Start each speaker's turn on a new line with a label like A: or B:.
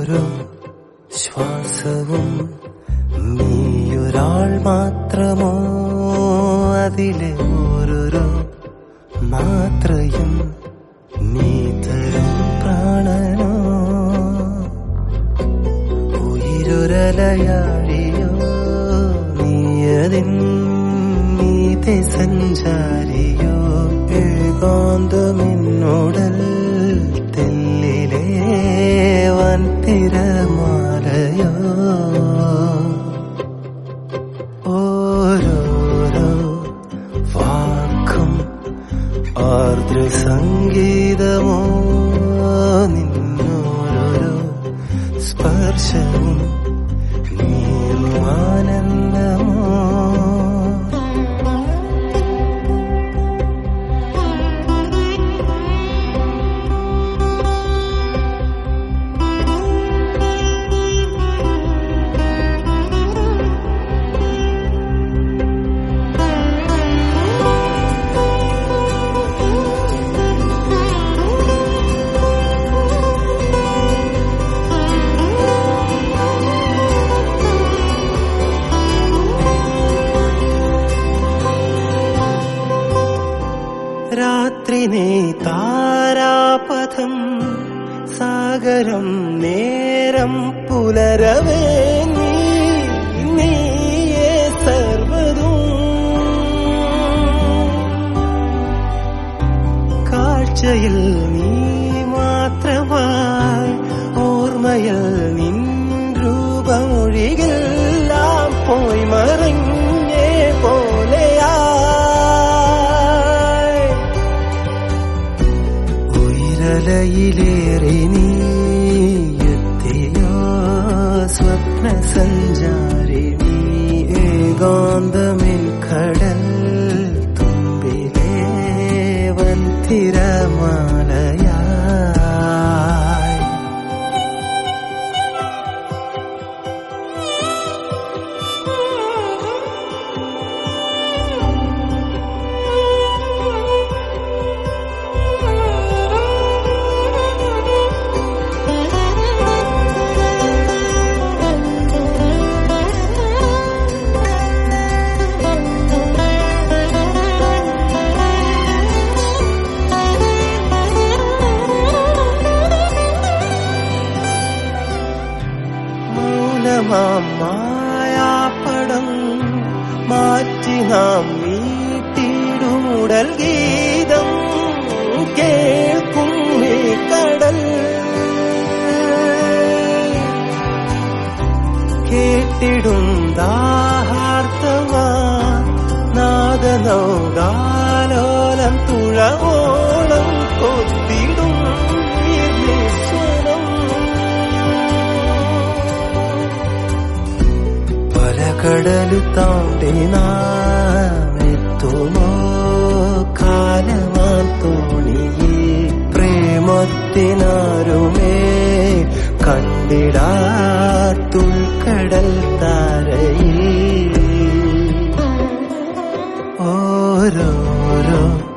A: ഓരോരോ ശ്വാസവും നീയൊരാൾ മാത്രമോ അതിലെ ഓരോരോ മാത്രയും നീ തരും പ്രാണനോ ഉയരൊരലയാഴിയോ നീയതിൻ നീതെ സഞ്ചാരിയോ ഏകാന്തമിന്നോടൽ തെല്ലിലേ വൻ തിരമാലയോ ഓരോരോ വാക്കും ആർദ്ര സംഗീതമോ നിന്നോരോരോ സ്പർശവും നീളും ആനന്ദമോ രാത്രി നീ താരാപഥം സാഗരം നേരം പുലരവേ നീ നീയേ സർവതും കാഴ്ചയിൽ നീ മാത്രമായി ഓർമ്മയിൽ നിൻ രൂപമൊഴികെല്ലാം പോയി മറിഞ്ഞേ പോലെയായി ഉയരലയിലേറെ നീ എത്തിയോ സ്വപ്ന സഞ്ചാരി നീ ഏകാന്തമിൻ കടൽ തുമ്പിലേ വൻ തിരമാലയായി മൗനമാം മായാപ്പടം മാറ്റി നാം നീട്ടിടുമുടൽ ഗീതം കേൾക്കും ഈ കടൽ കേട്ടിടും ദാഹാർത്തമാ നാദനൗകാലോലം തുഴവോളം കൊത്തിടും ഈ നിസ്വനം പല കടലു താണ്ടി നാം എത്തുമോ കാലമാൻ തോണിയിൽ പ്രേമത്തിനാരുമേ കണ്ടിടാത്തുൾക്കടൽ താരയിൽ ഓരോരോ